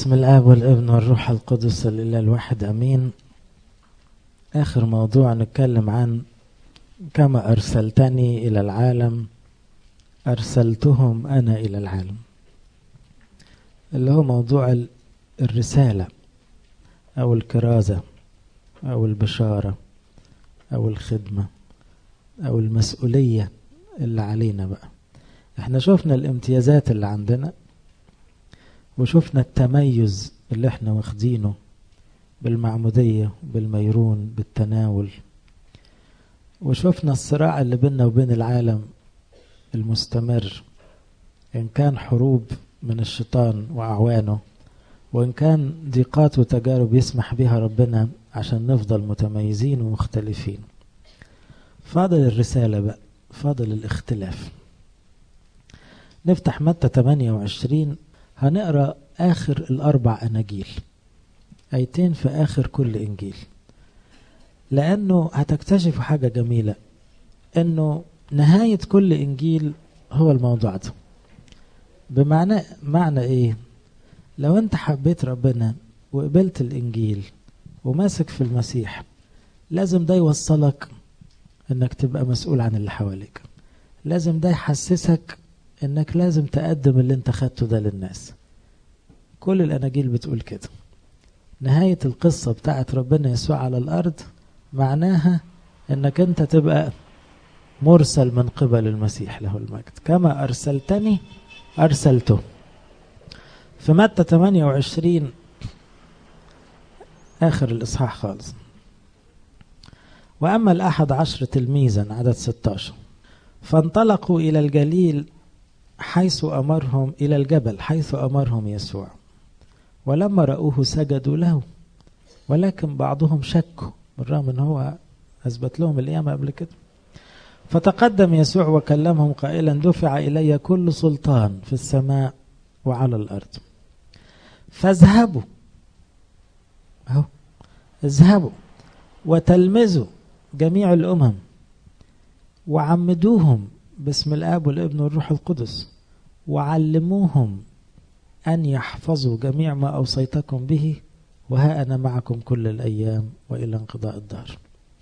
بسم الآب والابن والروح القدس الإله الواحد أمين آخر موضوع نتكلم عن كما أرسلتني إلى العالم أرسلتهم أنا إلى العالم اللي هو موضوع الرسالة أو الكرازة أو البشارة أو الخدمة أو المسؤولية اللي علينا بقى احنا شفنا الامتيازات اللي عندنا وشفنا التميز اللي احنا واخدينه بالمعمودية بالميرون بالتناول وشفنا الصراع اللي بيننا وبين العالم المستمر إن كان حروب من الشيطان وأعوانه وإن كان ضيقات وتجارب يسمح بها ربنا عشان نفضل متميزين ومختلفين فاضل الرسالة بقى فاضل الاختلاف نفتح متى 28 هنقرا آخر الأربع أناجيل آيتين في آخر كل إنجيل لأنه هتكتشفوا حاجة جميلة إنه نهاية كل إنجيل هو الموضوع ده بمعنى معنى إيه؟ لو أنت حبيت ربنا وقبلت الإنجيل وماسك في المسيح لازم ده يوصلك إنك تبقى مسؤول عن اللي حواليك لازم ده يحسسك إنك لازم تقدم اللي أنت خدته ده للناس كل الأناجيل بتقول كده نهاية القصة بتاعت ربنا يسوع على الأرض معناها إنك أنت تبقى مرسل من قبل المسيح له المجد كما أرسلتني أرسلته في متى 28 آخر الإصحاح خالص وأما الأحد عشر تلميذا عدد 16 فانطلقوا إلى الجليل حيث أمرهم إلى الجبل حيث أمرهم يسوع ولما رأوه سجدوا له ولكن بعضهم شكوا بالرغم ان هو اثبت لهم القيامه قبل كده فتقدم يسوع وكلمهم قائلا دفع الي كل سلطان في السماء وعلى الارض فاذهبوا اهو اذهبوا وتلمذوا جميع الامم وعمدوهم باسم الاب والابن والروح القدس وعلموهم أن يحفظوا جميع ما أوصيتكم به وها أنا معكم كل الأيام وإلى انقضاء الدهر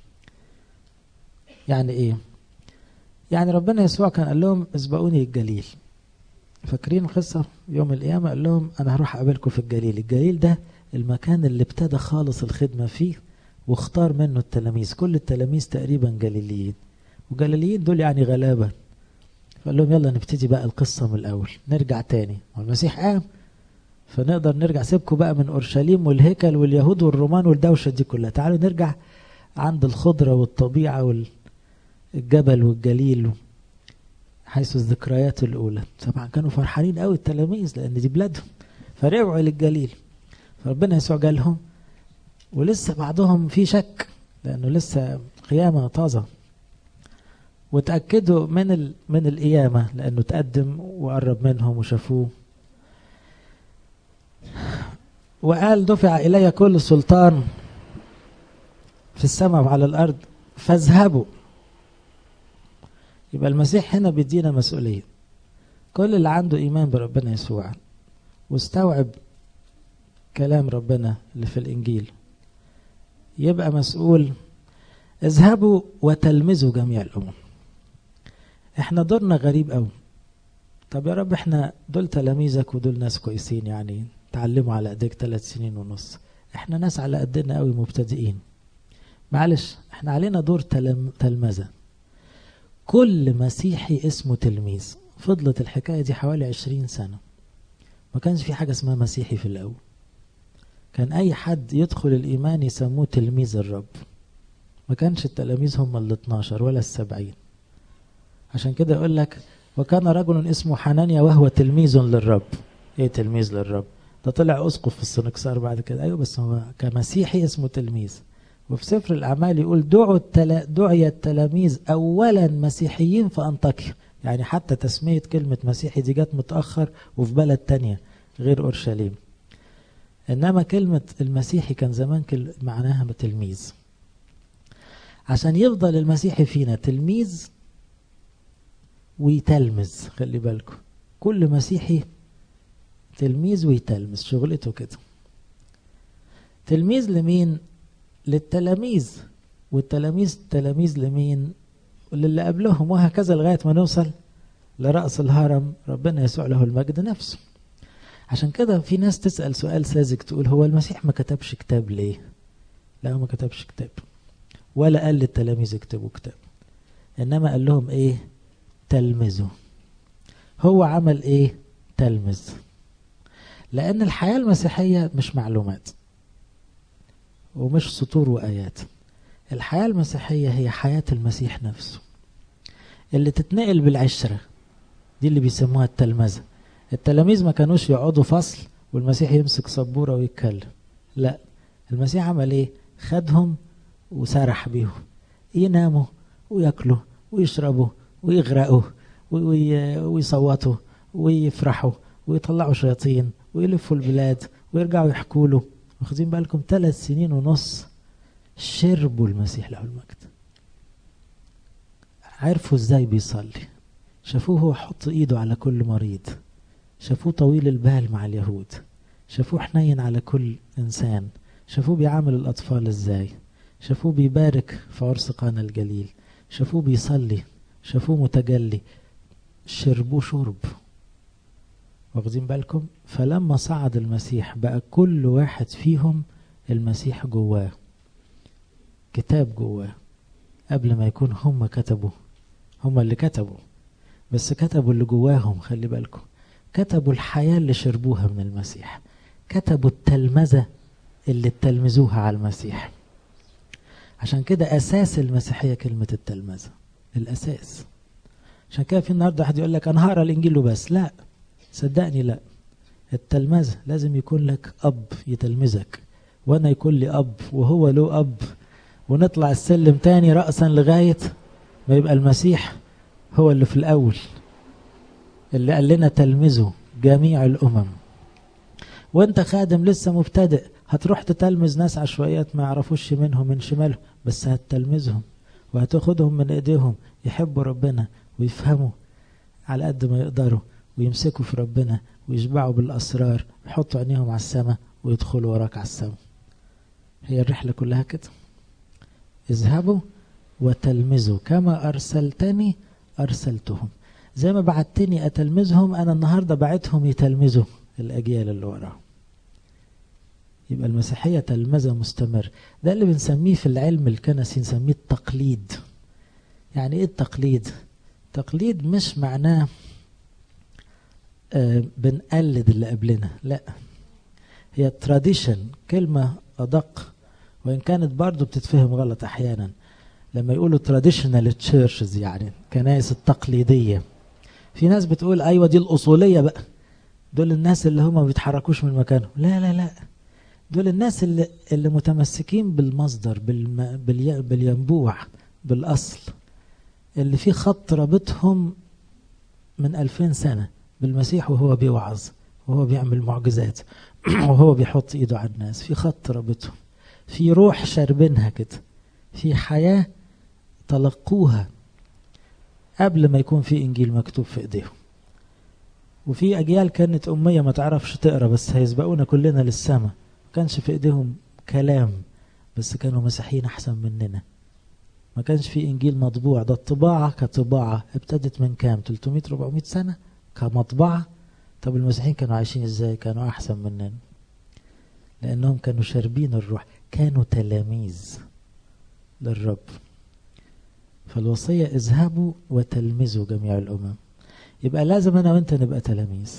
يعني إيه يعني ربنا يسوع كان قال لهم اسبقوني الجليل فاكرين القصة يوم القيامة قال لهم أنا هروح أقابلكم في الجليل الجليل ده المكان اللي ابتدى خالص الخدمة فيه واختار منه التلاميذ كل التلاميذ تقريبا جليليين وجليليين دول يعني غلابة فقال لهم يلا نبتدي بقى القصة من الأول نرجع تاني والمسيح قام فنقدر نرجع سيبكم بقى من أورشليم والهيكل واليهود والرومان والدوشة دي كلها تعالوا نرجع عند الخضرة والطبيعة والجبل والجليل حيث الذكريات الأولى طبعا كانوا فرحانين قوي التلاميذ لأن دي بلادهم فرجعوا للجليل فربنا يسوع جالهم ولسه بعضهم في شك لأنه لسه قيامة طازة وتأكدوا من ال... من القيامة لأنه تقدم وقرب منهم وشافوه وقال دفع إلي كل سلطان في السماء وعلى الأرض فاذهبوا يبقى المسيح هنا بيدينا مسؤولية كل اللي عنده إيمان بربنا يسوع واستوعب كلام ربنا اللي في الإنجيل يبقى مسؤول اذهبوا وتلمذوا جميع الأمم احنا دورنا غريب قوي طب يا رب احنا دول تلاميذك ودول ناس كويسين يعني تعلموا على ايديك ثلاث سنين ونص احنا ناس على قدنا قوي مبتدئين معلش احنا علينا دور تلم تلمذة كل مسيحي اسمه تلميذ فضلت الحكاية دي حوالي عشرين سنة ما كانش في حاجة اسمها مسيحي في الأول كان أي حد يدخل الإيمان يسموه تلميذ الرب ما كانش التلاميذ هم ال 12 ولا السبعين عشان كده يقول لك وكان رجل اسمه حنانيا وهو تلميذ للرب ايه تلميذ للرب ده طلع اسقف في السنكسار بعد كده ايوه بس هو كمسيحي اسمه تلميذ وفي سفر الاعمال يقول دعوا التلا... دعي التلاميذ اولا مسيحيين في انطاكيا يعني حتى تسميه كلمه مسيحي دي جت متاخر وفي بلد تانية غير اورشليم انما كلمه المسيحي كان زمان كل... معناها تلميذ عشان يفضل المسيحي فينا تلميذ ويتلمذ خلي بالكم كل مسيحي تلميذ ويتلمذ شغلته كده تلميذ لمين للتلاميذ والتلاميذ تلاميذ لمين للي قبلهم وهكذا لغاية ما نوصل لرأس الهرم ربنا يسوع له المجد نفسه عشان كده في ناس تسأل سؤال ساذج تقول هو المسيح ما كتبش كتاب ليه لا ما كتبش كتاب ولا قال للتلاميذ اكتبوا كتاب انما قال لهم ايه تلمذوا هو عمل ايه تلمذ لان الحياة المسيحية مش معلومات ومش سطور وآيات الحياة المسيحية هي حياة المسيح نفسه اللي تتنقل بالعشرة دي اللي بيسموها التلمذة التلاميذ ما كانوش يقعدوا فصل والمسيح يمسك سبورة ويتكلم لا المسيح عمل ايه خدهم وسرح بيهم يناموا وياكلوا ويشربوا ويغرقوا ويصوتوا ويفرحوا ويطلعوا شياطين ويلفوا البلاد ويرجعوا يحكوا له واخدين بالكم ثلاث سنين ونص شربوا المسيح له المجد عرفوا ازاي بيصلي شافوه هو حط ايده على كل مريض شافوه طويل البال مع اليهود شافوه حنين على كل انسان شافوه بيعامل الاطفال ازاي شافوه بيبارك في عرس قانا الجليل شافوه بيصلي شافوه متجلي شربوه شرب واخدين بالكم فلما صعد المسيح بقى كل واحد فيهم المسيح جواه كتاب جواه قبل ما يكون هم كتبوا هم اللي كتبوا بس كتبوا اللي جواهم خلي بالكم كتبوا الحياة اللي شربوها من المسيح كتبوا التلمذة اللي اتلمذوها على المسيح عشان كده أساس المسيحية كلمة التلمذة الأساس عشان كده في النهارده واحد يقول لك أنا هقرا الإنجيل وبس لا صدقني لا التلمذة لازم يكون لك أب يتلمذك وأنا يكون لي أب وهو له أب ونطلع السلم تاني رأسا لغاية ما يبقى المسيح هو اللي في الأول اللي قال لنا تلمذوا جميع الأمم وانت خادم لسه مبتدئ هتروح تتلمذ ناس عشوائيات ما يعرفوش منهم من شمالهم بس هتتلمذهم وهتاخدهم من ايديهم يحبوا ربنا ويفهموا على قد ما يقدروا ويمسكوا في ربنا ويشبعوا بالأسرار يحطوا عينيهم على السماء ويدخلوا وراك على السماء هي الرحلة كلها كده اذهبوا وتلمذوا كما أرسلتني أرسلتهم زي ما بعتني أتلمذهم أنا النهاردة بعتهم يتلمذوا الأجيال اللي وراهم يبقى المسيحية تلمذة مستمر ده اللي بنسميه في العلم الكنسي نسميه التقليد يعني ايه التقليد تقليد مش معناه آه بنقلد اللي قبلنا لا هي تراديشن كلمة أدق وإن كانت برضو بتتفهم غلط أحيانا لما يقولوا traditional churches يعني كنائس التقليدية في ناس بتقول أيوة دي الأصولية بقى دول الناس اللي هم ما بيتحركوش من مكانهم لا لا لا دول الناس اللي, اللي متمسكين بالمصدر بالم... بالي... بالينبوع بالأصل اللي في خط رابطهم من ألفين سنة بالمسيح وهو بيوعظ وهو بيعمل معجزات وهو بيحط ايده على الناس في خط رابطهم في روح شاربينها كده في حياة تلقوها قبل ما يكون في إنجيل مكتوب في إيديهم وفي أجيال كانت أمية ما تعرفش تقرأ بس هيسبقونا كلنا للسماء ما كانش في إيديهم كلام بس كانوا مسيحيين أحسن مننا ما كانش في إنجيل مطبوع ده الطباعة كطباعة ابتدت من كام 300 400 سنة كمطبعة طب المسيحيين كانوا عايشين ازاي كانوا أحسن مننا لأنهم كانوا شاربين الروح كانوا تلاميذ للرب فالوصية اذهبوا وتلمذوا جميع الأمم يبقى لازم أنا وأنت نبقى تلاميذ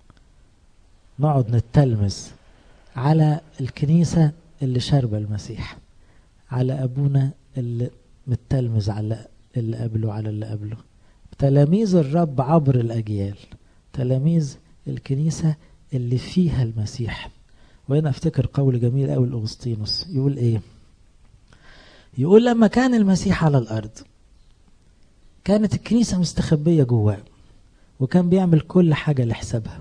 نقعد نتلمذ على الكنيسة اللي شاربة المسيح على أبونا اللي متلمذ على اللي قبله على اللي قبله تلاميذ الرب عبر الأجيال تلاميذ الكنيسة اللي فيها المسيح وهنا افتكر قول جميل قوي الأغسطينوس يقول ايه يقول لما كان المسيح على الأرض كانت الكنيسة مستخبية جواه وكان بيعمل كل حاجة لحسابها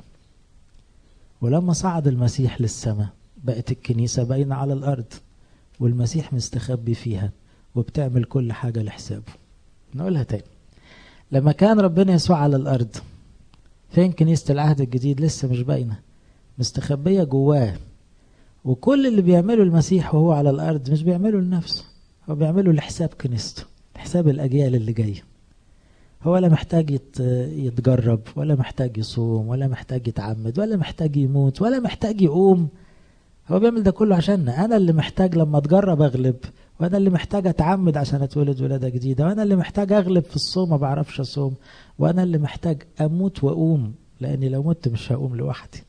ولما صعد المسيح للسماء بقت الكنيسة باينة على الأرض والمسيح مستخبي فيها وبتعمل كل حاجة لحسابه نقولها تاني لما كان ربنا يسوع على الأرض فين كنيسة العهد الجديد لسه مش باينة مستخبية جواه وكل اللي بيعمله المسيح وهو على الأرض مش بيعمله لنفسه هو بيعمله لحساب كنيسته لحساب الأجيال اللي جاية هو لا محتاج يتجرب ولا محتاج يصوم ولا محتاج يتعمد ولا محتاج يموت ولا محتاج يقوم هو بيعمل ده كله عشاننا أنا اللي محتاج لما أتجرب أغلب وأنا اللي محتاج أتعمد عشان أتولد ولادة جديدة وأنا اللي محتاج أغلب في الصوم ما بعرفش أصوم وأنا اللي محتاج أموت وأقوم لأني لو مت مش هقوم لوحدي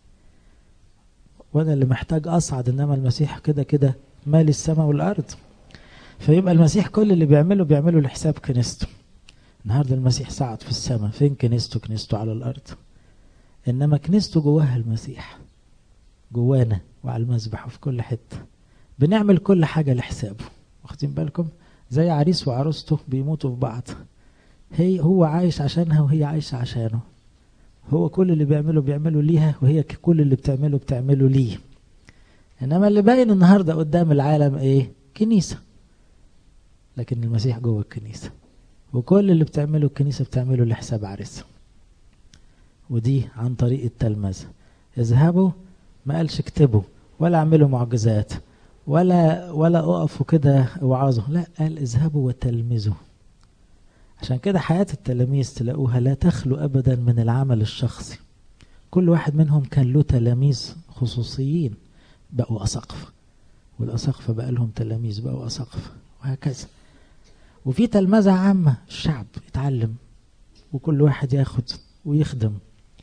وأنا اللي محتاج أصعد إنما المسيح كده كده مالي السماء والأرض فيبقى المسيح كل اللي بيعمله بيعمله لحساب كنيسته النهارده المسيح صعد في السماء فين كنيسته كنيسته على الأرض إنما كنيسته جواها المسيح جوانا وعلى المذبح وفي كل حتة بنعمل كل حاجة لحسابه واخدين بالكم زي عريس وعروسته بيموتوا في بعض هي هو عايش عشانها وهي عايشة عشانه هو كل اللي بيعمله بيعمله ليها وهي كل اللي بتعمله بتعمله ليه انما اللي باين النهارده قدام العالم ايه كنيسة لكن المسيح جوه الكنيسة وكل اللي بتعمله الكنيسة بتعمله لحساب عريسها ودي عن طريق التلمذة اذهبوا ما قالش اكتبوا ولا اعملوا معجزات ولا ولا اقفوا كده اوعظوا لا قال اذهبوا وتلمذوا عشان كده حياة التلاميذ تلاقوها لا تخلو أبدا من العمل الشخصي كل واحد منهم كان له تلاميذ خصوصيين بقوا أساقفة والأساقفة بقى لهم تلاميذ بقوا أساقفة وهكذا وفي تلمذة عامة الشعب يتعلم وكل واحد ياخد ويخدم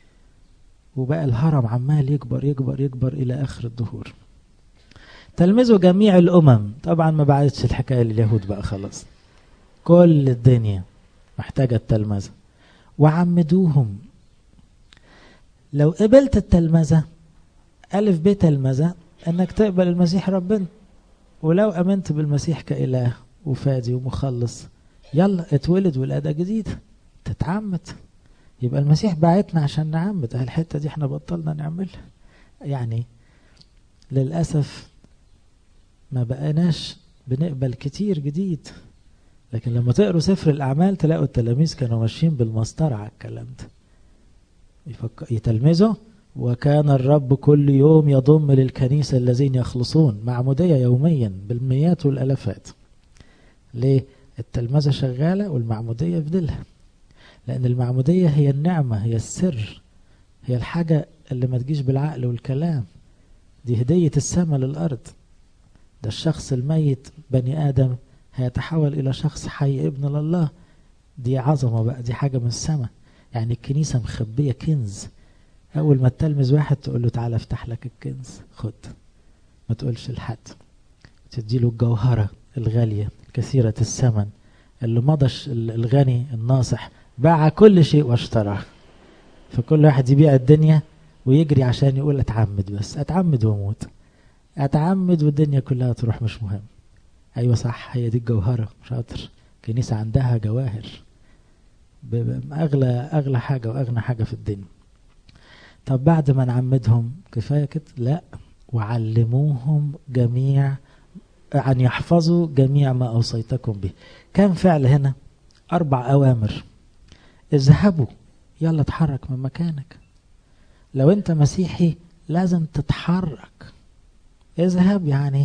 وبقى الهرم عمال يكبر يكبر يكبر إلى آخر الدهور تلمذوا جميع الأمم طبعا ما بعدتش الحكاية لليهود بقى خلاص كل الدنيا محتاجة التلمذة وعمدوهم لو قبلت التلمذة ألف ب تلمذة أنك تقبل المسيح ربنا ولو أمنت بالمسيح كإله وفادي ومخلص يلا اتولد ولادة جديدة تتعمد يبقى المسيح بعتنا عشان نعمد الحتة دي احنا بطلنا نعملها يعني للأسف ما بقيناش بنقبل كتير جديد لكن لما تقروا سفر الأعمال تلاقوا التلاميذ كانوا ماشيين بالمسطرة على الكلام ده يتلمذوا وكان الرب كل يوم يضم للكنيسة الذين يخلصون معمودية يوميا بالمئات والألفات ليه؟ التلمذة شغالة والمعمودية في ديلها لأن المعمودية هي النعمة هي السر هي الحاجة اللي ما تجيش بالعقل والكلام دي هدية السماء للأرض ده الشخص الميت بني آدم هيتحول إلى شخص حي ابن لله دي عظمة بقى دي حاجة من السماء يعني الكنيسة مخبية كنز أول ما تلمز واحد تقول له تعالى افتح لك الكنز خد ما تقولش لحد تديله الجوهرة الغالية كثيرة الثمن اللي مضش الغني الناصح باع كل شيء واشتراه فكل واحد يبيع الدنيا ويجري عشان يقول اتعمد بس اتعمد واموت اتعمد والدنيا كلها تروح مش مهم ايوه صح هي دي الجوهره شاطر كنيسه عندها جواهر اغلى اغلى حاجه واغنى حاجه في الدنيا طب بعد ما نعمدهم كفايه كده لا وعلموهم جميع أن يحفظوا جميع ما أوصيتكم به كم فعل هنا أربع أوامر اذهبوا يلا اتحرك من مكانك لو أنت مسيحي لازم تتحرك اذهب يعني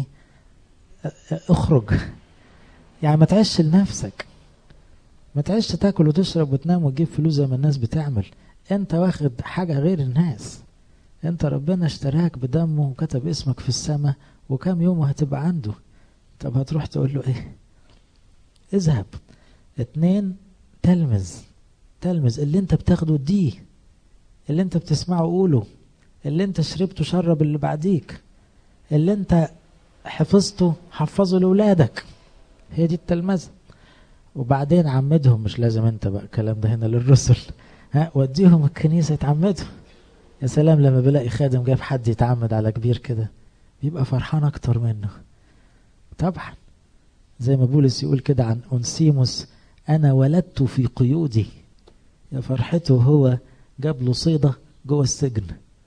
اخرج يعني ما تعيش لنفسك ما تعيش تاكل وتشرب وتنام وتجيب فلوس زي ما الناس بتعمل انت واخد حاجة غير الناس انت ربنا اشتراك بدمه وكتب اسمك في السماء وكم يوم هتبقى عنده طب هتروح تقول له ايه اذهب اتنين تلمذ تلمذ اللي انت بتاخده دي اللي انت بتسمعه قوله اللي انت شربته شرب اللي بعديك اللي انت حفظته حفظه لأولادك هي دي التلمذة وبعدين عمدهم مش لازم انت بقى الكلام ده هنا للرسل ها وديهم الكنيسة يتعمدوا يا سلام لما بلاقي خادم جاب حد يتعمد على كبير كده بيبقى فرحان اكتر منه طبعا زي ما بولس يقول كده عن أنسيموس أنا ولدت في قيودي يا فرحته هو جاب له صيدة جوه السجن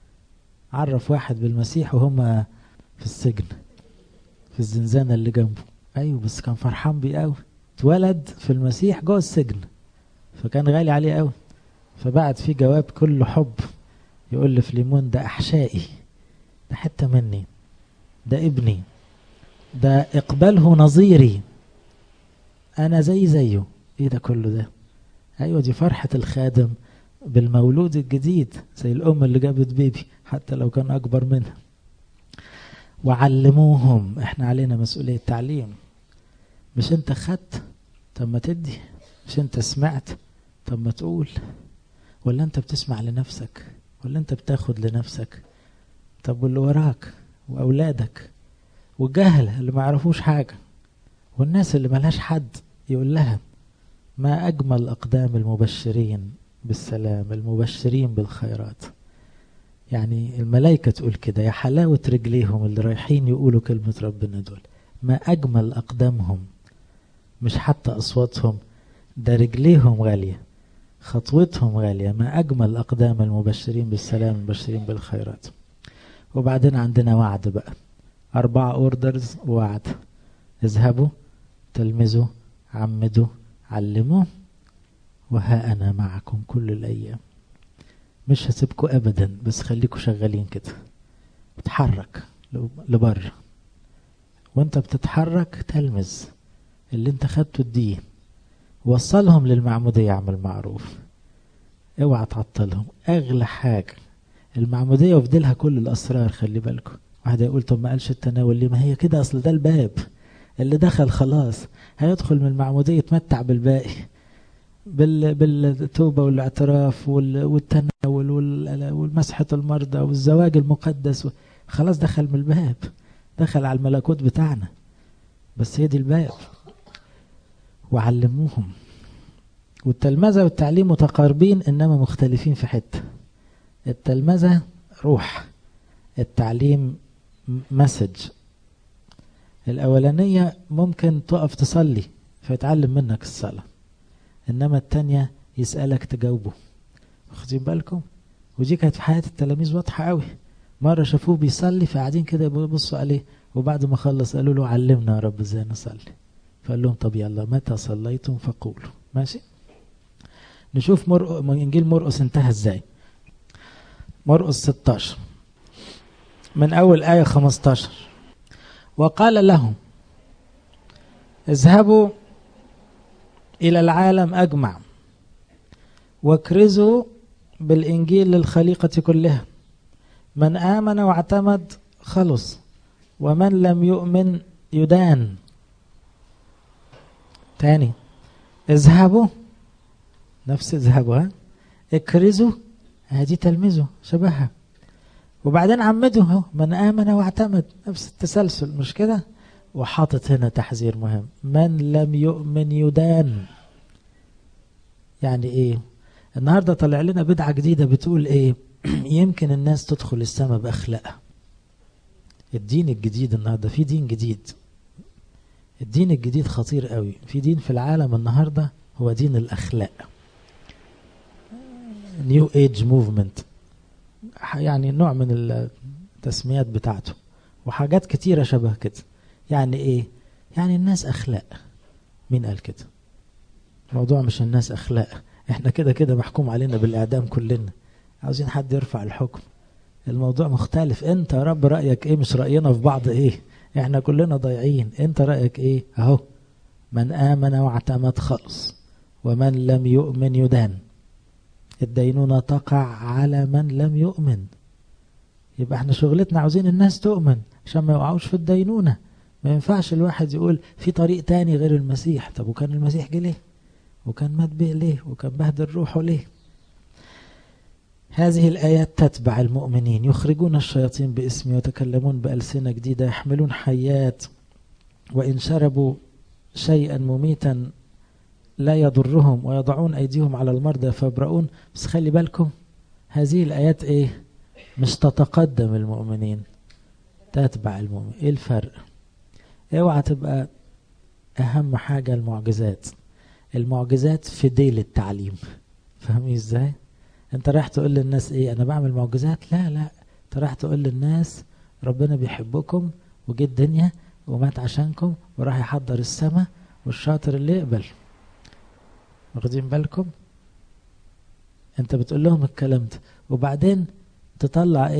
عرف واحد بالمسيح وهم في السجن في الزنزانة اللي جنبه أيوه بس كان فرحان بيه قوي اتولد في المسيح جوه السجن فكان غالي عليه قوي فبعت فيه جواب كله حب يقول لفليمون ده أحشائي ده حتة مني ده ابني ده اقبله نظيري انا زي زيه ايه ده كله ده ايوه دي فرحة الخادم بالمولود الجديد زي الام اللي جابت بيبي حتى لو كان اكبر منها وعلموهم احنا علينا مسؤولية تعليم مش انت خدت طب ما تدي مش انت سمعت طب ما تقول ولا انت بتسمع لنفسك ولا انت بتاخد لنفسك طب واللي وراك واولادك والجهل اللي ما يعرفوش حاجة والناس اللي ملهاش حد يقول لها ما أجمل أقدام المبشرين بالسلام المبشرين بالخيرات يعني الملائكة تقول كده يا حلاوة رجليهم اللي رايحين يقولوا كلمة ربنا دول ما أجمل أقدامهم مش حتى أصواتهم ده رجليهم غالية خطوتهم غالية ما أجمل أقدام المبشرين بالسلام المبشرين بالخيرات وبعدين عندنا وعد بقى أربعة أوردرز وعد اذهبوا تلمذوا عمدوا علموا وها أنا معكم كل الأيام مش هسيبكوا أبدا بس خليكوا شغالين كده اتحرك لبر وانت بتتحرك تلمذ اللي انت خدته اديه وصلهم للمعمودية اعمل معروف اوعى تعطلهم اغلى حاجة المعمودية وفدلها كل الاسرار خلي بالكم واحد يقول طب ما قالش التناول ليه ما هي كده اصل ده الباب اللي دخل خلاص هيدخل من المعمودية يتمتع بالباقي بال بالتوبة والاعتراف والتناول والمسحة المرضى والزواج المقدس خلاص دخل من الباب دخل على الملكوت بتاعنا بس هي دي الباب وعلموهم والتلمذة والتعليم متقاربين إنما مختلفين في حتة التلمذة روح التعليم مسج الأولانية ممكن تقف تصلي فيتعلم منك الصلاة إنما التانية يسألك تجاوبه واخدين بالكم ودي كانت في حياة التلاميذ واضحة قوي مرة شافوه بيصلي فقاعدين كده يبصوا عليه وبعد ما خلص قالوا له علمنا يا رب ازاي نصلي فقال لهم طب يلا متى صليتم فقولوا ماشي نشوف مرق... انجيل مرقس انتهى ازاي مرقس 16 من اول ايه 15 وقال لهم اذهبوا الى العالم اجمع واكرزوا بالانجيل للخليقه كلها من امن واعتمد خلص ومن لم يؤمن يدان تاني اذهبوا نفس اذهبوا ها اكرزوا هذه تلمذوا شبهها وبعدين عمدوا اهو من امن واعتمد نفس التسلسل مش كده وحاطط هنا تحذير مهم من لم يؤمن يدان يعني ايه النهارده طلع لنا بدعه جديده بتقول ايه يمكن الناس تدخل السماء باخلاقها الدين الجديد النهارده في دين جديد الدين الجديد خطير قوي في دين في العالم النهارده هو دين الاخلاق نيو ايج موفمنت يعني نوع من التسميات بتاعته وحاجات كتيره شبه كده يعني ايه يعني الناس اخلاق مين قال كده الموضوع مش الناس اخلاق احنا كده كده محكوم علينا بالاعدام كلنا عاوزين حد يرفع الحكم الموضوع مختلف انت يا رب رايك ايه مش راينا في بعض ايه احنا كلنا ضايعين انت رايك ايه اهو من امن واعتمد خلص ومن لم يؤمن يدان الدينونه تقع على من لم يؤمن يبقى احنا شغلتنا عاوزين الناس تؤمن عشان ما يقعوش في الدينونه ما ينفعش الواحد يقول في طريق تاني غير المسيح طب وكان المسيح جه ليه وكان مات بيه ليه وكان بهدل روحه ليه هذه الآيات تتبع المؤمنين يخرجون الشياطين باسمي ويتكلمون بألسنة جديدة يحملون حيات وإن شربوا شيئا مميتا لا يضرهم ويضعون أيديهم على المرضى فيبرؤون بس خلي بالكم هذه الآيات إيه مش تتقدم المؤمنين تتبع المؤمن إيه الفرق اوعى تبقى أهم حاجة المعجزات المعجزات في ديل التعليم فاهمين ازاي انت رايح تقول للناس ايه انا بعمل معجزات لا لا انت رايح تقول للناس ربنا بيحبكم وجه الدنيا ومات عشانكم وراح يحضر السماء والشاطر اللي يقبل واخدين بالكم انت بتقول لهم الكلام ده وبعدين تطلع ايه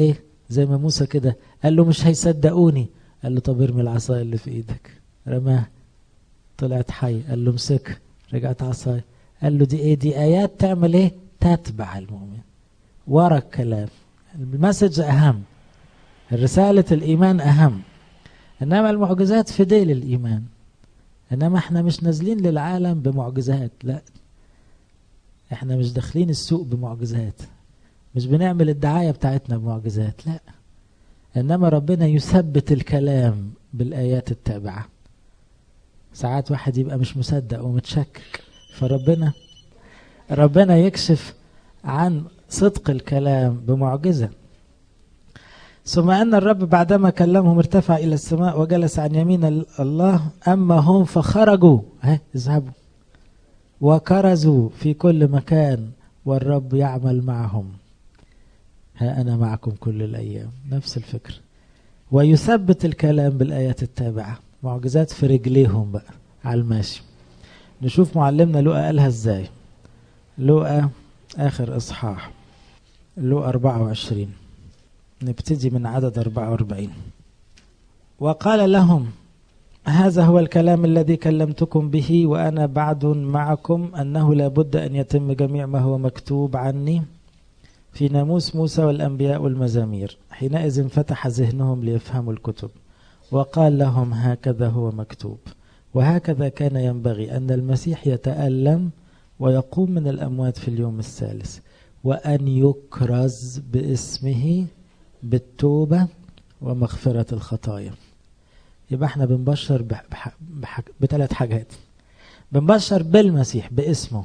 زي ما موسى كده قال له مش هيصدقوني قال له طب ارمي العصايه اللي في ايدك رماها طلعت حي قال له امسك رجعت عصايه قال له دي ايه دي ايات تعمل ايه تتبع المؤمن ورا الكلام المسج اهم رساله الايمان اهم انما المعجزات في ديل الايمان انما احنا مش نازلين للعالم بمعجزات لا احنا مش داخلين السوق بمعجزات مش بنعمل الدعاية بتاعتنا بمعجزات لا انما ربنا يثبت الكلام بالايات التابعة ساعات واحد يبقى مش مصدق ومتشكك فربنا ربنا يكشف عن صدق الكلام بمعجزة ثم أن الرب بعدما كلمهم ارتفع إلى السماء وجلس عن يمين الله أما هم فخرجوا ها اذهبوا وكرزوا في كل مكان والرب يعمل معهم ها أنا معكم كل الأيام نفس الفكرة ويثبت الكلام بالآيات التابعة معجزات في رجليهم بقى على الماشي نشوف معلمنا لقى قالها ازاي لقى آخر إصحاح لقى 24 نبتدي من عدد 44 وقال لهم هذا هو الكلام الذي كلمتكم به وأنا بعد معكم أنه لا بد أن يتم جميع ما هو مكتوب عني في ناموس موسى والأنبياء والمزامير حينئذ فتح ذهنهم ليفهموا الكتب وقال لهم هكذا هو مكتوب وهكذا كان ينبغي أن المسيح يتألم ويقوم من الأموات في اليوم الثالث وأن يكرز باسمه بالتوبة ومغفرة الخطايا يبقى احنا بنبشر بح بح بح بثلاث حاجات بنبشر بالمسيح باسمه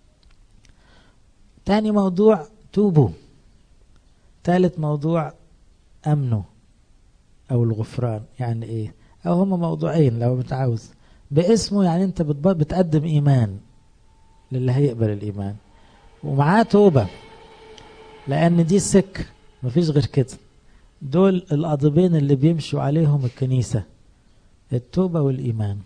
تاني موضوع توبوا ثالث موضوع امنوا او الغفران يعني ايه او هما موضوعين لو متعاوز باسمه يعني انت بتقدم ايمان للي هيقبل الايمان ومعاه توبه لان دي السكه مفيش غير كده دول القضيبين اللي بيمشوا عليهم الكنيسه التوبه والايمان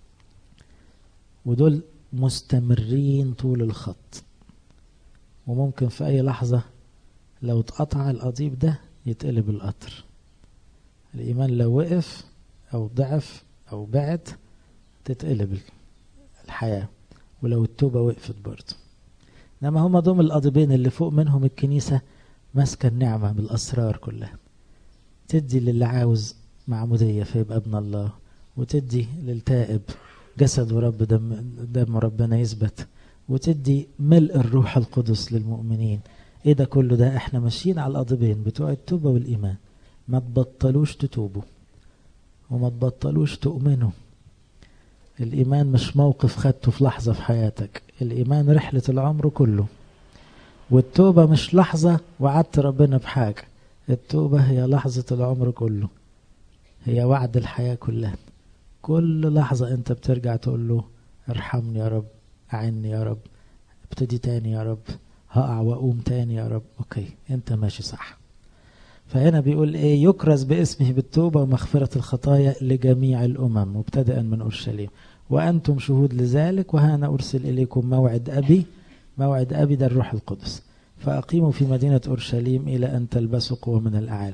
ودول مستمرين طول الخط وممكن في اي لحظه لو اتقطع القضيب ده يتقلب القطر الايمان لو وقف او ضعف او بعد تتقلب الحياه ولو التوبه وقفت برضه انما هما دول القضيبين اللي فوق منهم الكنيسه ماسكه النعمه بالاسرار كلها تدي للي عاوز معموديه فيبقى ابن الله وتدي للتائب جسد ورب دم, دم ربنا يثبت وتدي ملء الروح القدس للمؤمنين ايه ده كله ده احنا ماشيين على القضيبين بتوع التوبه والايمان ما تبطلوش تتوبوا وما تبطلوش تؤمنوا الايمان مش موقف خدته في لحظه في حياتك الايمان رحله العمر كله والتوبه مش لحظه وعدت ربنا بحاجه التوبه هي لحظه العمر كله هي وعد الحياه كلها كل لحظه انت بترجع تقول له ارحمني يا رب أعني يا رب ابتدي تاني يا رب هقع وأقوم تاني يا رب أوكي أنت ماشي صح فهنا بيقول إيه يكرز باسمه بالتوبة ومغفرة الخطايا لجميع الأمم مبتدئا من أورشليم وأنتم شهود لذلك وهنا أرسل إليكم موعد أبي موعد أبي ده الروح القدس فأقيموا في مدينة أورشليم إلى أن تلبسوا قوة من الأعالي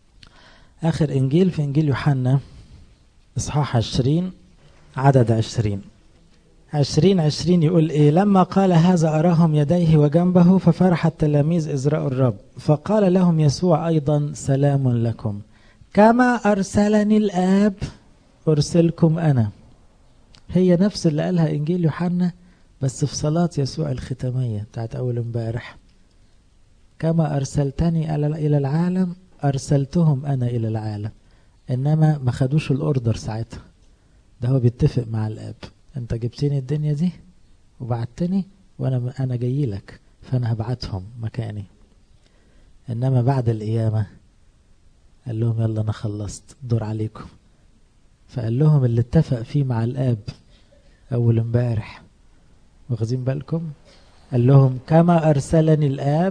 آخر إنجيل في إنجيل يوحنا إصحاح عشرين عدد عشرين عشرين عشرين يقول إيه لما قال هذا أراهم يديه وجنبه ففرح التلاميذ إذ رأوا الرب فقال لهم يسوع أيضا سلام لكم كما أرسلني الآب أرسلكم أنا هي نفس اللي قالها إنجيل يوحنا بس في صلاة يسوع الختامية بتاعت أول امبارح كما أرسلتني إلى العالم أرسلتهم أنا إلى العالم إنما ما خدوش الأوردر ساعتها ده هو بيتفق مع الآب انت جبتني الدنيا دي وبعتني وانا انا جاي لك فانا هبعتهم مكاني انما بعد القيامه قال لهم يلا انا خلصت دور عليكم فقال لهم اللي اتفق فيه مع الاب اول امبارح واخدين بالكم قال لهم كما ارسلني الاب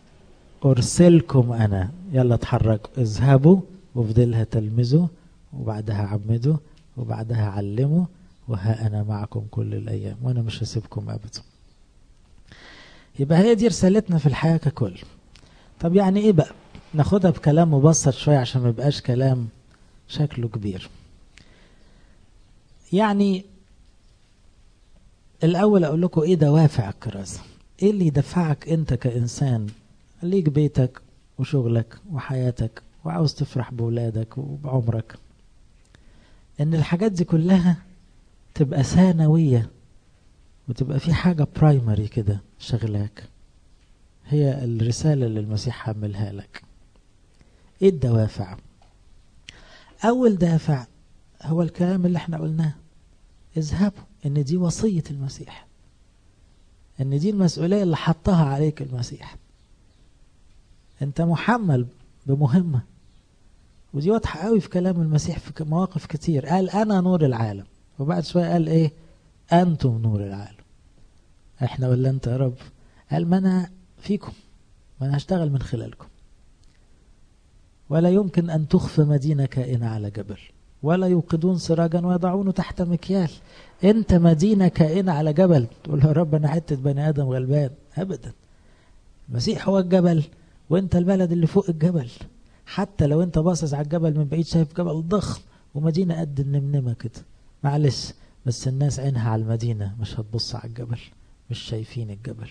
ارسلكم انا يلا اتحركوا اذهبوا وفضلها تلمذوا وبعدها عمدوا وبعدها علموا وها أنا معكم كل الأيام وأنا مش هسيبكم أبدا يبقى هي دي رسالتنا في الحياة ككل طب يعني إيه بقى ناخدها بكلام مبسط شوية عشان ما يبقاش كلام شكله كبير يعني الأول أقول لكم إيه دوافع الكرازة إيه اللي يدفعك أنت كإنسان ليك بيتك وشغلك وحياتك وعاوز تفرح بولادك وبعمرك ان الحاجات دي كلها تبقى ثانوية وتبقى في حاجة برايمري كده شغلاك هي الرسالة اللي المسيح حملها لك ايه الدوافع اول دافع هو الكلام اللي احنا قلناه اذهبوا ان دي وصية المسيح ان دي المسؤولية اللي حطها عليك المسيح انت محمل بمهمة ودي واضحة قوي في كلام المسيح في مواقف كتير قال انا نور العالم وبعد شوية قال ايه انتم نور العالم احنا ولا انت يا رب قال ما انا فيكم ما انا هشتغل من خلالكم ولا يمكن ان تخفى مدينة كائنة على جبل ولا يوقدون سراجا ويضعونه تحت مكيال انت مدينة كائنة على جبل تقول يا رب انا حتة بني ادم غلبان ابدا المسيح هو الجبل وانت البلد اللي فوق الجبل حتى لو انت باصص على الجبل من بعيد شايف جبل ضخم ومدينة قد النمنمة كده معلش بس الناس عينها على المدينة مش هتبص على الجبل مش شايفين الجبل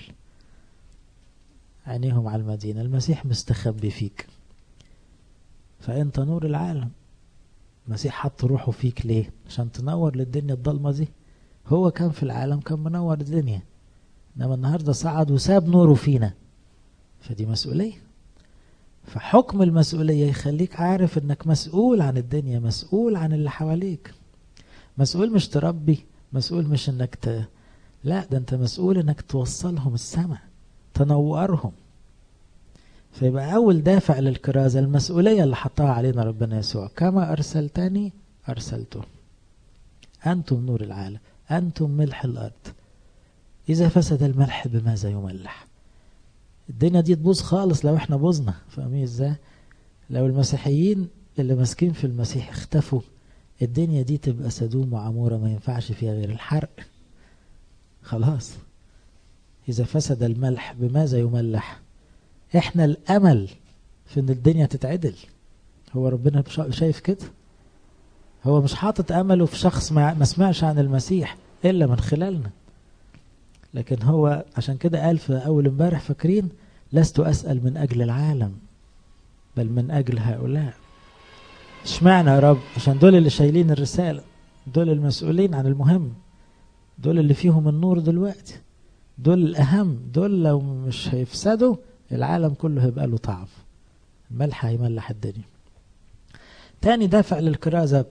عينيهم على المدينة المسيح مستخبي فيك فانت نور العالم المسيح حط روحه فيك ليه عشان تنور للدنيا الضلمة دي هو كان في العالم كان منور الدنيا انما النهاردة صعد وساب نوره فينا فدي مسؤولية فحكم المسؤولية يخليك عارف انك مسؤول عن الدنيا مسؤول عن اللي حواليك مسؤول مش تربي مسؤول مش انك ت... لا ده انت مسؤول انك توصلهم السماء تنورهم فيبقى اول دافع للكرازة المسؤولية اللي حطها علينا ربنا يسوع كما ارسلتني ارسلته انتم نور العالم انتم ملح الارض اذا فسد الملح بماذا يملح الدنيا دي تبوظ خالص لو احنا بوظنا فاهمين ازاي لو المسيحيين اللي ماسكين في المسيح اختفوا الدنيا دي تبقى سدوم وعمورة ما ينفعش فيها غير الحرق خلاص إذا فسد الملح بماذا يملح احنا الأمل في ان الدنيا تتعدل هو ربنا شايف كده هو مش حاطط أمله في شخص ما سمعش عن المسيح إلا من خلالنا لكن هو عشان كده قال في أول امبارح فاكرين لست أسأل من أجل العالم بل من أجل هؤلاء اشمعنى يا رب عشان دول اللي شايلين الرسالة دول المسؤولين عن المهم دول اللي فيهم النور دلوقتي دول الأهم دول لو مش هيفسدوا العالم كله هيبقى له طعم الملح هيملح الدنيا تاني دافع للكرازة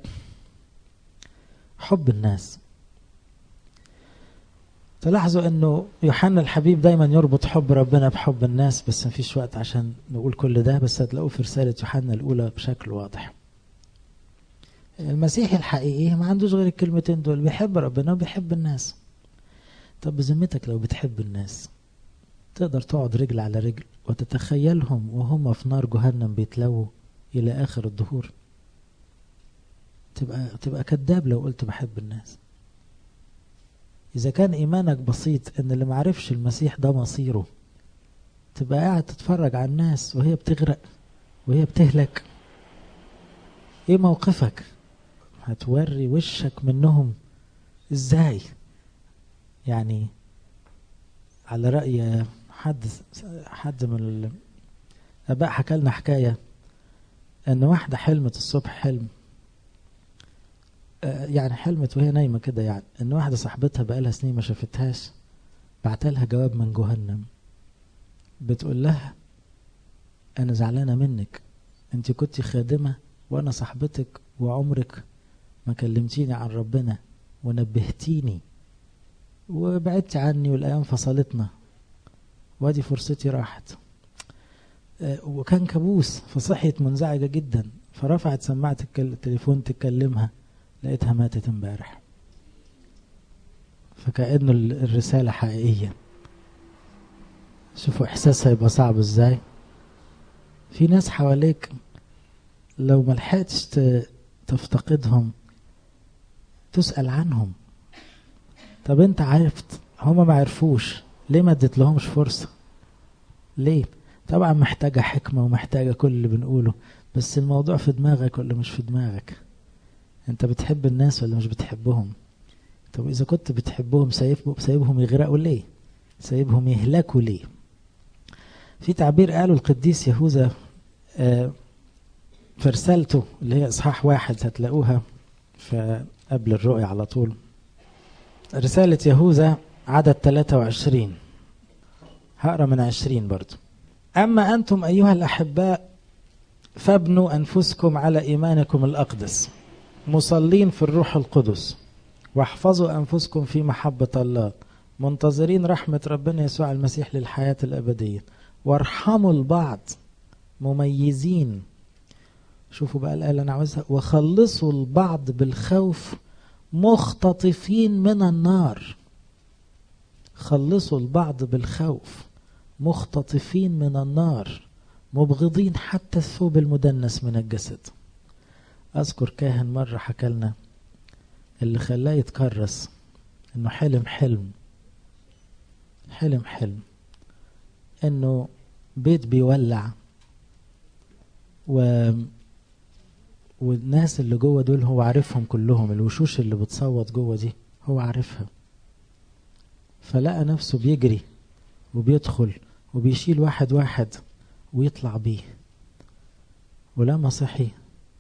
حب الناس تلاحظوا انه يوحنا الحبيب دايما يربط حب ربنا بحب الناس بس مفيش وقت عشان نقول كل ده بس هتلاقوه في رسالة يوحنا الأولى بشكل واضح المسيحي الحقيقي ما عندوش غير الكلمتين دول بيحب ربنا وبيحب الناس طب بذمتك لو بتحب الناس تقدر تقعد رجل على رجل وتتخيلهم وهم في نار جهنم بيتلووا إلى آخر الدهور تبقى تبقى كذاب لو قلت بحب الناس إذا كان إيمانك بسيط إن اللي معرفش المسيح ده مصيره تبقى قاعد تتفرج على الناس وهي بتغرق وهي بتهلك إيه موقفك هتوري وشك منهم إزاي يعني على رأي حد حد من الآباء حكى لنا حكاية إن واحدة حلمت الصبح حلم يعني حلمت وهي نايمة كده يعني إن واحدة صاحبتها بقالها سنين ما شافتهاش بعتلها جواب من جهنم بتقول لها أنا زعلانة منك أنت كنت خادمة وأنا صاحبتك وعمرك ما كلمتيني عن ربنا ونبهتيني وبعدت عني والأيام فصلتنا وادي فرصتي راحت وكان كابوس فصحيت منزعجة جدا فرفعت سماعة التليفون تكلمها لقيتها ماتت امبارح فكأنه الرسالة حقيقية شوفوا إحساسها يبقى صعب إزاي في ناس حواليك لو ملحقتش تفتقدهم تسأل عنهم طب انت عرفت هما ما عرفوش ليه ما اديت لهمش فرصة ليه طبعا محتاجة حكمة ومحتاجة كل اللي بنقوله بس الموضوع في دماغك ولا مش في دماغك انت بتحب الناس ولا مش بتحبهم طب اذا كنت بتحبهم سايبهم سايبهم يغرقوا ليه سايبهم يهلكوا ليه في تعبير قاله القديس يهوذا آه في رسالته اللي هي اصحاح واحد هتلاقوها في قبل الرؤيا على طول رسالة يهوذا عدد 23 هقرا من 20 برضو أما أنتم أيها الأحباء فابنوا أنفسكم على إيمانكم الأقدس مصلين في الروح القدس واحفظوا أنفسكم في محبة الله منتظرين رحمة ربنا يسوع المسيح للحياة الأبدية وارحموا البعض مميزين شوفوا بقى الآية اللي أنا عاوزها وخلصوا البعض بالخوف مختطفين من النار خلصوا البعض بالخوف مختطفين من النار مبغضين حتى الثوب المدنس من الجسد أذكر كاهن مرة حكى لنا اللي خلاه يتكرس إنه حلم حلم حلم حلم إنه بيت بيولع و والناس اللي جوه دول هو عارفهم كلهم الوشوش اللي بتصوت جوه دي هو عارفها فلقى نفسه بيجري وبيدخل وبيشيل واحد واحد ويطلع بيه ولما صحي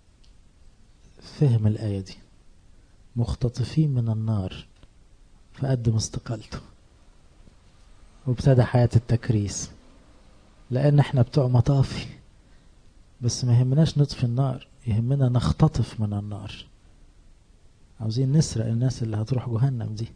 فهم الآية دي مختطفين من النار فقدم استقالته وابتدى حياة التكريس لأن احنا بتوع مطافي بس ما يهمناش نطفي النار يهمنا نختطف من النار عاوزين نسرق الناس اللي هتروح جهنم دي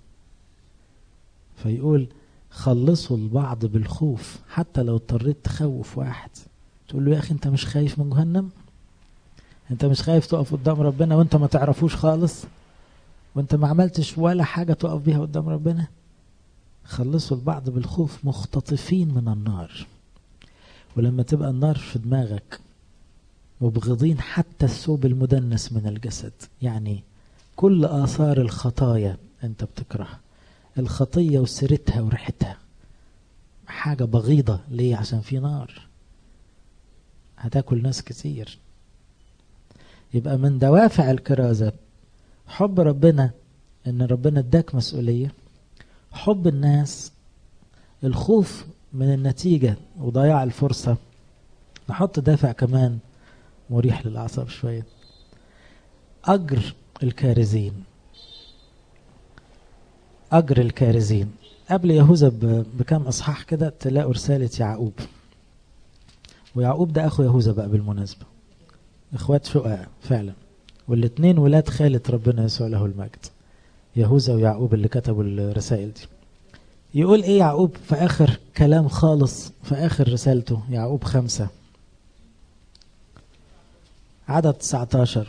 فيقول خلصوا البعض بالخوف حتى لو اضطريت تخوف واحد تقول له يا اخي انت مش خايف من جهنم انت مش خايف تقف قدام ربنا وانت ما تعرفوش خالص وانت ما عملتش ولا حاجة تقف بيها قدام ربنا خلصوا البعض بالخوف مختطفين من النار ولما تبقى النار في دماغك مبغضين حتى الثوب المدنس من الجسد يعني كل آثار الخطايا أنت بتكرهها الخطية وسيرتها وريحتها حاجة بغيضة ليه عشان في نار هتاكل ناس كتير يبقى من دوافع الكرازة حب ربنا ان ربنا اداك مسؤولية حب الناس الخوف من النتيجة وضياع الفرصة نحط دافع كمان مريح للأعصاب شوية أجر الكارزين أجر الكارزين قبل يهوذا بكام إصحاح كده تلاقوا رسالة يعقوب ويعقوب ده أخو يهوذا بقى بالمناسبة إخوات شقاء فعلا والاتنين ولاد خالة ربنا يسوع له المجد يهوذا ويعقوب اللي كتبوا الرسائل دي يقول ايه يعقوب في اخر كلام خالص في اخر رسالته يعقوب خمسة عدد 19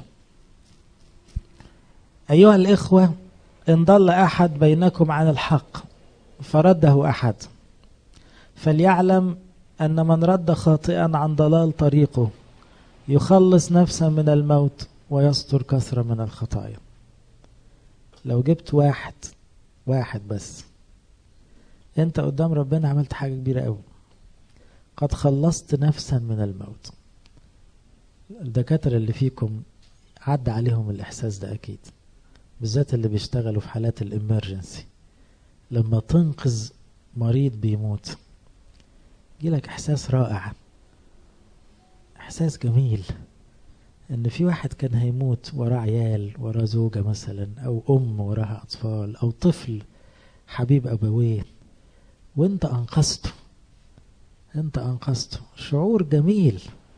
أيها الإخوة إن ضل أحد بينكم عن الحق فرده أحد فليعلم أن من رد خاطئا عن ضلال طريقه يخلص نفسا من الموت ويستر كثرة من الخطايا لو جبت واحد واحد بس انت قدام ربنا عملت حاجة كبيرة قوي قد خلصت نفسا من الموت الدكاترة اللي فيكم عدى عليهم الإحساس ده أكيد بالذات اللي بيشتغلوا في حالات الإمرجنسي لما تنقذ مريض بيموت يجيلك إحساس رائع إحساس جميل إن في واحد كان هيموت وراه عيال وراه زوجة مثلا أو أم وراها أطفال أو طفل حبيب أبويه وأنت أنقذته أنت أنقذته شعور جميل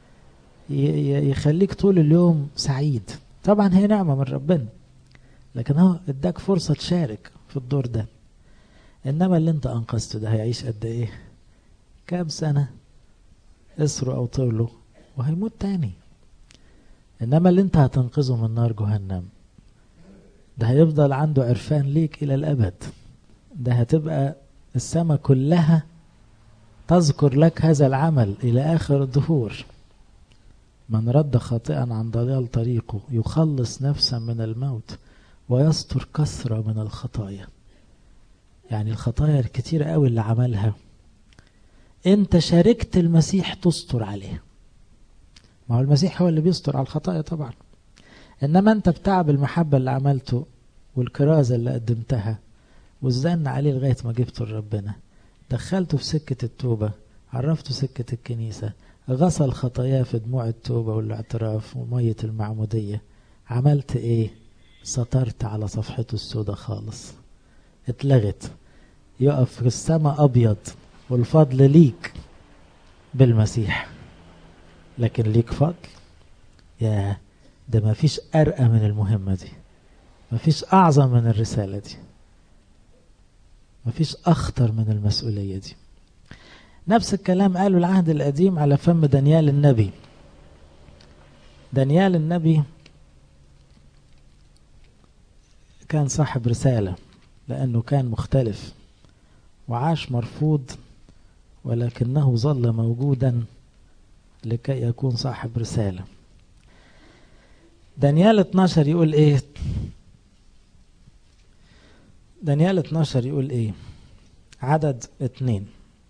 يخليك طول اليوم سعيد طبعا هي نعمة من ربنا لكن هو اداك فرصة تشارك في الدور ده انما اللي انت انقذته ده هيعيش قد ايه كام سنة اسره او طوله وهيموت تاني انما اللي انت هتنقذه من نار جهنم ده هيفضل عنده عرفان ليك الى الابد ده هتبقى السماء كلها تذكر لك هذا العمل الى اخر الدهور من رد خاطئا عن ضلال طريقه يخلص نفسا من الموت ويستر كثرة من الخطايا يعني الخطايا الكتيرة قوي اللي عملها انت شاركت المسيح تستر عليه ما هو المسيح هو اللي بيستر على الخطايا طبعا انما انت بتعب المحبة اللي عملته والكرازة اللي قدمتها والزن عليه لغاية ما جبته لربنا دخلته في سكة التوبة عرفته سكة الكنيسة غسل خطاياه في دموع التوبة والاعتراف ومية المعمودية عملت ايه سطرت على صفحته السوداء خالص اتلغت يقف في السماء ابيض والفضل ليك بالمسيح لكن ليك فضل يا ده ما فيش ارقى من المهمة دي ما فيش اعظم من الرسالة دي ما فيش اخطر من المسؤولية دي نفس الكلام قالوا العهد القديم على فم دانيال النبي دانيال النبي كان صاحب رسالة لأنه كان مختلف وعاش مرفوض ولكنه ظل موجودا لكي يكون صاحب رسالة دانيال 12 يقول ايه دانيال 12 يقول ايه عدد اتنين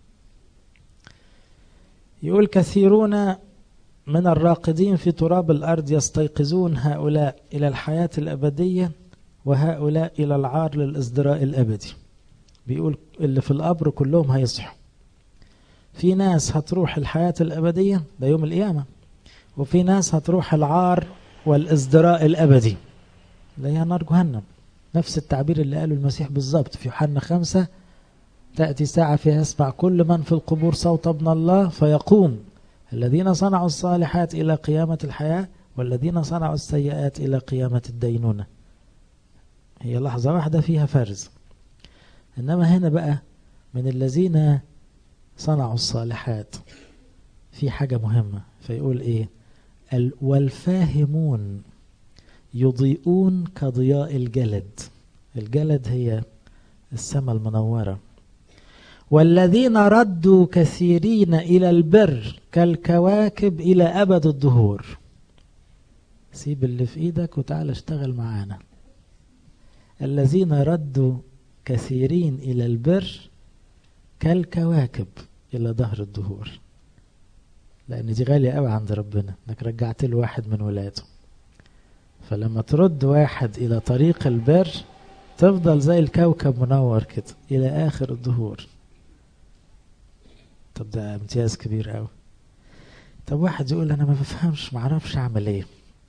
يقول كثيرون من الراقدين في تراب الأرض يستيقظون هؤلاء إلى الحياة الأبدية وهؤلاء إلى العار للإصدراء الأبدي بيقول اللي في القبر كلهم هيصحوا في ناس هتروح الحياة الأبدية ده يوم القيامة وفي ناس هتروح العار والإصدراء الأبدي اللي هي نار جهنم نفس التعبير اللي قاله المسيح بالظبط في يوحنا خمسة تأتي ساعة فيها يسمع كل من في القبور صوت ابن الله فيقوم الذين صنعوا الصالحات إلى قيامة الحياة والذين صنعوا السيئات إلى قيامة الدينونة هي لحظة واحدة فيها فرز إنما هنا بقى من الذين صنعوا الصالحات في حاجة مهمة فيقول إيه والفاهمون يضيئون كضياء الجلد الجلد هي السماء المنورة والذين ردوا كثيرين إلى البر كالكواكب إلى أبد الدهور سيب اللي في إيدك وتعال اشتغل معانا الذين ردوا كثيرين إلى البر كالكواكب إلى ظهر الدهور لأن دي غالية قوي عند ربنا انك رجعت له واحد من ولاده فلما ترد واحد إلى طريق البر تفضل زي الكوكب منور كده إلى آخر الظهور طب ده امتياز كبير قوي طب واحد يقول انا ما بفهمش ما اعرفش اعمل ايه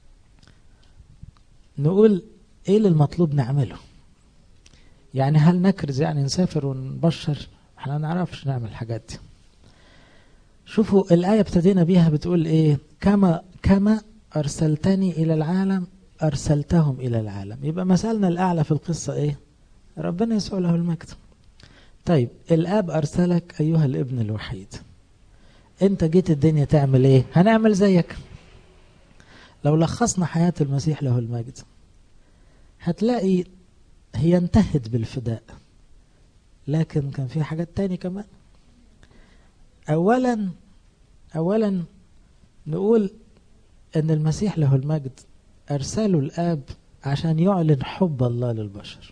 نقول ايه اللي المطلوب نعمله يعني هل نكرز يعني نسافر ونبشر احنا ما نعرفش نعمل الحاجات دي شوفوا الآية ابتدينا بيها بتقول ايه كما كما أرسلتني إلى العالم أرسلتهم إلى العالم يبقى مثلنا الأعلى في القصة ايه ربنا يسوع له المجد طيب الاب ارسلك ايها الابن الوحيد انت جيت الدنيا تعمل ايه هنعمل زيك لو لخصنا حياة المسيح له المجد هتلاقي هي انتهت بالفداء لكن كان في حاجات تاني كمان اولا اولا نقول ان المسيح له المجد ارسله الاب عشان يعلن حب الله للبشر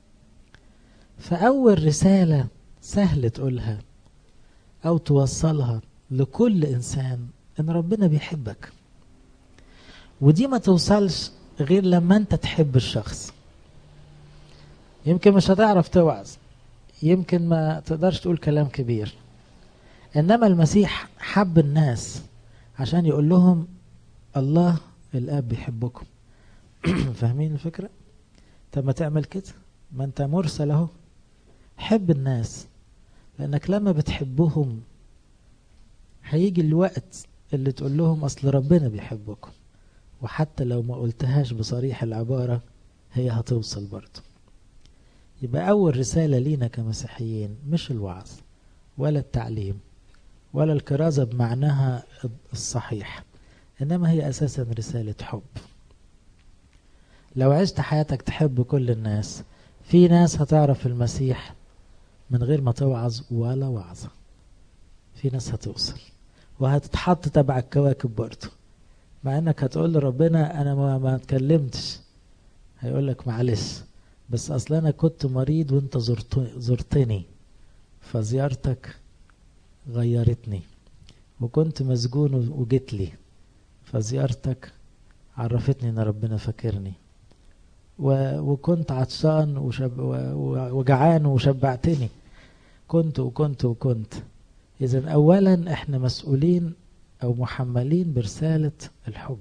فأول رسالة سهل تقولها أو توصلها لكل إنسان إن ربنا بيحبك ودي ما توصلش غير لما أنت تحب الشخص يمكن مش هتعرف توعظ يمكن ما تقدرش تقول كلام كبير إنما المسيح حب الناس عشان يقول لهم الله الآب بيحبكم فاهمين الفكرة؟ طب ما تعمل كده ما أنت مرسل أهو حب الناس لأنك لما بتحبهم هيجي الوقت اللي تقول لهم أصل ربنا بيحبكم وحتى لو ما قلتهاش بصريح العبارة هي هتوصل برضه يبقى أول رسالة لينا كمسيحيين مش الوعظ ولا التعليم ولا الكرازة بمعناها الصحيح إنما هي أساسا رسالة حب لو عشت حياتك تحب كل الناس في ناس هتعرف المسيح من غير ما توعظ ولا وعظة في ناس هتوصل وهتتحط تبع الكواكب برضه مع انك هتقول لربنا انا ما, ما اتكلمتش هيقول لك معلش بس اصل انا كنت مريض وانت زرت زرتني فزيارتك غيرتني وكنت مسجون وجيت لي فزيارتك عرفتني ان ربنا فاكرني وكنت عطشان وشب وجعان وشبعتني كنت وكنت وكنت اذا اولا احنا مسؤولين او محملين برسالة الحب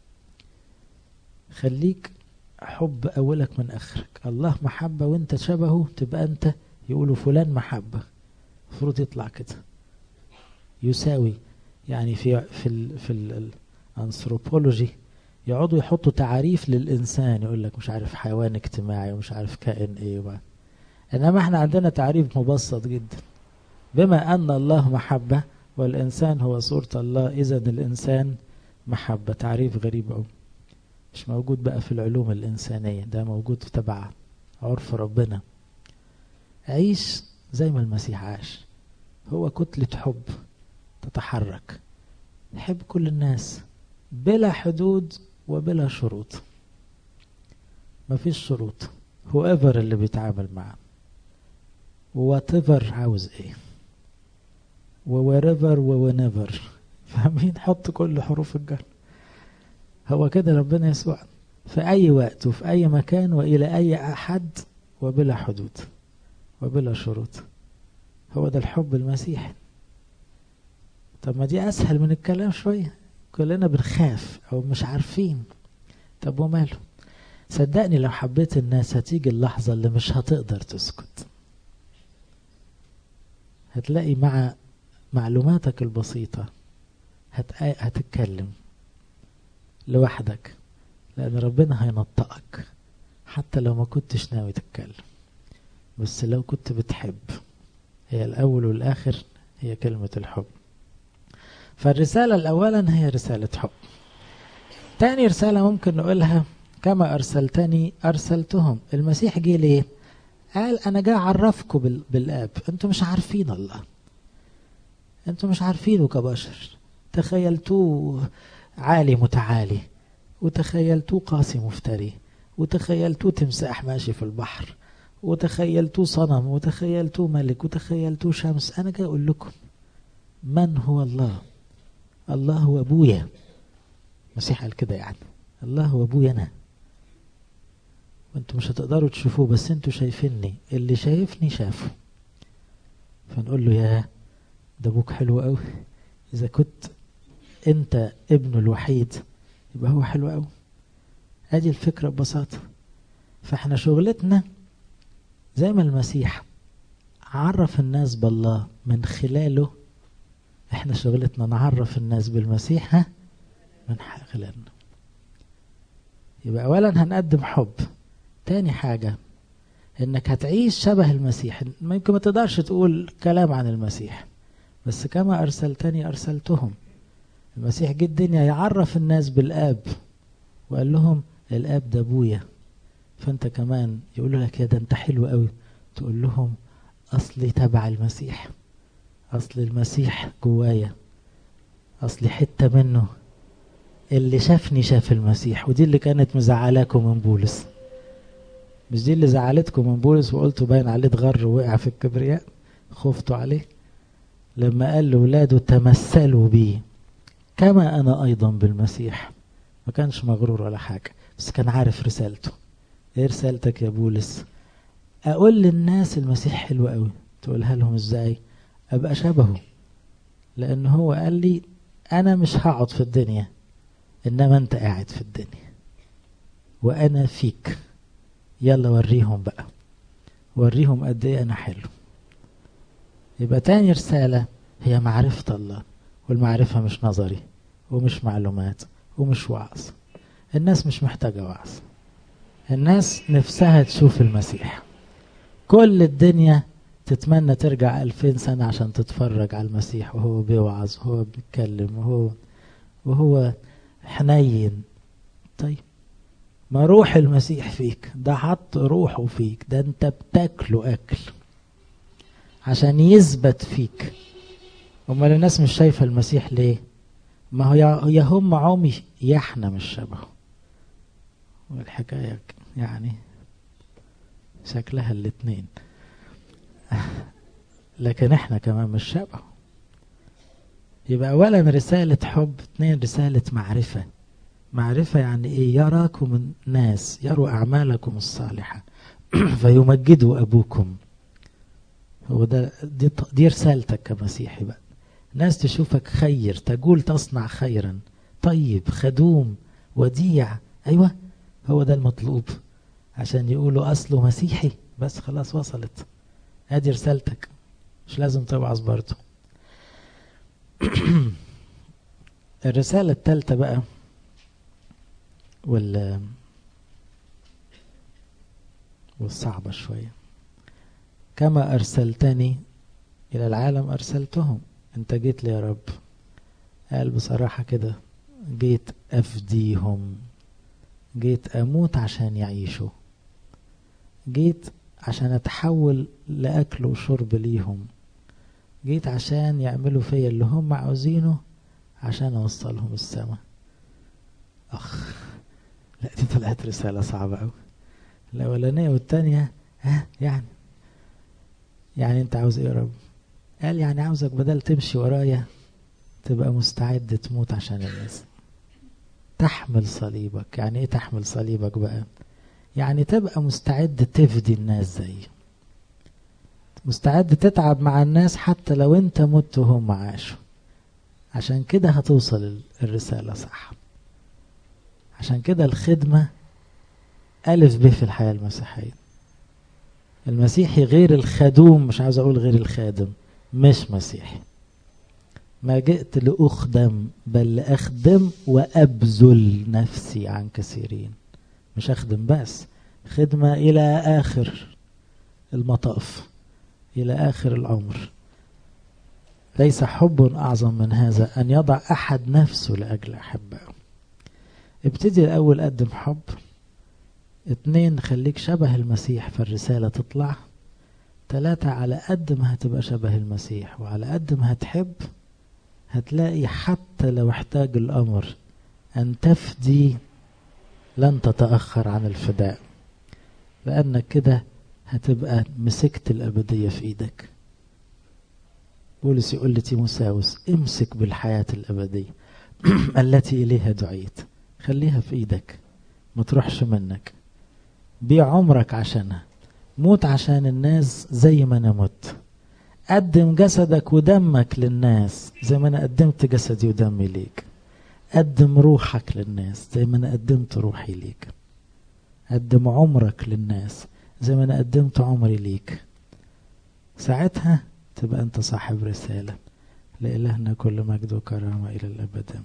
خليك حب اولك من اخرك الله محبة وانت شبهه تبقى انت يقولوا فلان محبة المفروض يطلع كده يساوي يعني في في ال في الانثروبولوجي يقعدوا يحطوا تعريف للإنسان يقول لك مش عارف حيوان اجتماعي ومش عارف كائن ايه وبعد. إنما احنا عندنا تعريف مبسط جدا بما أن الله محبة والإنسان هو صورة الله إذا الإنسان محبة تعريف غريب أوي مش موجود بقى في العلوم الإنسانية ده موجود في تبع عرف ربنا عيش زي ما المسيح عاش هو كتلة حب تتحرك حب كل الناس بلا حدود وبلا شروط مفيش شروط هو ايفر اللي بيتعامل معاه whatever عاوز ايه وwherever وwhenever فاهمين حط كل حروف الجر هو كده ربنا يسوع في اي وقت وفي اي مكان والى اي احد وبلا حدود وبلا شروط هو ده الحب المسيحي طب ما دي اسهل من الكلام شويه كلنا بنخاف او مش عارفين طب وماله صدقني لو حبيت الناس هتيجي اللحظة اللي مش هتقدر تسكت هتلاقي مع معلوماتك البسيطة هت... هتتكلم لوحدك لأن ربنا هينطقك حتى لو ما كنتش ناوي تتكلم بس لو كنت بتحب هي الأول والآخر هي كلمة الحب فالرسالة الأولا هي رسالة حب تاني رسالة ممكن نقولها كما أرسلتني أرسلتهم المسيح جه ليه قال أنا جاي أعرفكم بالآب أنتم مش عارفين الله أنتم مش عارفينه كبشر تخيلتوه عالي متعالي وتخيلتوه قاسي مفتري وتخيلتوه تمساح ماشي في البحر وتخيلتوه صنم وتخيلتوه ملك وتخيلتوه شمس أنا جاي أقول لكم من هو الله الله هو أبويا المسيح قال كده يعني الله هو أبويا أنا وانتوا مش هتقدروا تشوفوه بس انتوا شايفيني اللي شايفني شافه فنقول له يا ده ابوك حلو قوي اذا كنت انت ابنه الوحيد يبقى هو حلو قوي ادي الفكره ببساطه فاحنا شغلتنا زي ما المسيح عرف الناس بالله من خلاله احنا شغلتنا نعرف الناس بالمسيح ها من خلالنا يبقى اولا هنقدم حب تاني حاجة انك هتعيش شبه المسيح ما يمكن ما تقدرش تقول كلام عن المسيح بس كما ارسلتني ارسلتهم المسيح جه الدنيا يعرف الناس بالاب وقال لهم الاب ده ابويا فانت كمان يقولوا لك يا ده انت حلو قوي تقول لهم اصلي تبع المسيح اصل المسيح جوايا اصلي حتة منه اللي شافني شاف المسيح ودي اللي كانت مزعلاكم من بولس مش دي اللي زعلتكم من بولس وقلتوا باين عليه اتغر ووقع في الكبرياء خفتوا عليه لما قال لولاده تمثلوا بي كما انا ايضا بالمسيح ما كانش مغرور ولا حاجه بس كان عارف رسالته ايه رسالتك يا بولس اقول للناس المسيح حلو قوي تقولها لهم ازاي ابقى شبهه لان هو قال لي انا مش هقعد في الدنيا انما انت قاعد في الدنيا وانا فيك يلا وريهم بقى وريهم قد ايه انا حلو يبقى تاني رسالة هي معرفة الله والمعرفة مش نظري ومش معلومات ومش وعظ الناس مش محتاجة وعظ الناس نفسها تشوف المسيح كل الدنيا تتمنى ترجع ألفين سنة عشان تتفرج على المسيح وهو بيوعظ وهو بيتكلم وهو وهو حنين طيب ما روح المسيح فيك ده حط روحه فيك ده انت بتاكله اكل عشان يثبت فيك امال الناس مش شايفه المسيح ليه ما هو يا هم عمي يا احنا مش شبهه والحكايه يعني شكلها الاتنين لكن احنا كمان مش شبهه يبقى أولا رسالة حب اثنين رسالة معرفة معرفة يعني إيه يراكم الناس يروا أعمالكم الصالحة فيمجدوا أبوكم هو ده دي, دي رسالتك كمسيحي بقى ناس تشوفك خير تقول تصنع خيرا طيب خدوم وديع أيوة هو ده المطلوب عشان يقولوا أصله مسيحي بس خلاص وصلت ادي رسالتك مش لازم توعظ برضه الرسالة الثالثة بقى وال والصعبة شوية كما أرسلتني إلى العالم أرسلتهم أنت جيت لي يا رب قال بصراحة كده جيت أفديهم جيت أموت عشان يعيشوا جيت عشان أتحول لأكل وشرب ليهم جيت عشان يعملوا فيا اللي هم عاوزينه عشان أوصلهم السما أخ لا دي طلعت رسالة صعبة أوي الأولانية والتانية ها يعني يعني أنت عاوز إيه يا رب قال يعني عاوزك بدل تمشي ورايا تبقى مستعد تموت عشان الناس تحمل صليبك يعني ايه تحمل صليبك بقى يعني تبقى مستعد تفدي الناس زي مستعد تتعب مع الناس حتى لو انت مت وهم عاشوا عشان كده هتوصل الرسالة صح عشان كده الخدمة ألف ب في الحياة المسيحية المسيحي غير الخدوم مش عاوز أقول غير الخادم مش مسيحي ما جئت لأخدم بل لأخدم وأبذل نفسي عن كثيرين مش أخدم بس خدمة إلى آخر المطاف إلى آخر العمر ليس حب أعظم من هذا أن يضع أحد نفسه لأجل أحبائه ابتدي الأول قدم حب اتنين خليك شبه المسيح فالرسالة تطلع تلاتة على قد ما هتبقى شبه المسيح وعلى قد ما هتحب هتلاقي حتى لو احتاج الأمر أن تفدي لن تتأخر عن الفداء لأنك كده هتبقى مسكت الأبدية في إيدك بولس يقول لتيموساوس امسك بالحياة الأبدية التي إليها دعيت خليها في إيدك ما تروحش منك بيع عمرك عشانها موت عشان الناس زي ما أنا مت قدم جسدك ودمك للناس زي ما أنا قدمت جسدي ودمي ليك قدم روحك للناس زي ما أنا قدمت روحي ليك قدم عمرك للناس زي ما أنا قدمت عمري ليك ساعتها تبقى أنت صاحب رسالة لإلهنا كل مجد وكرامة إلى الأبد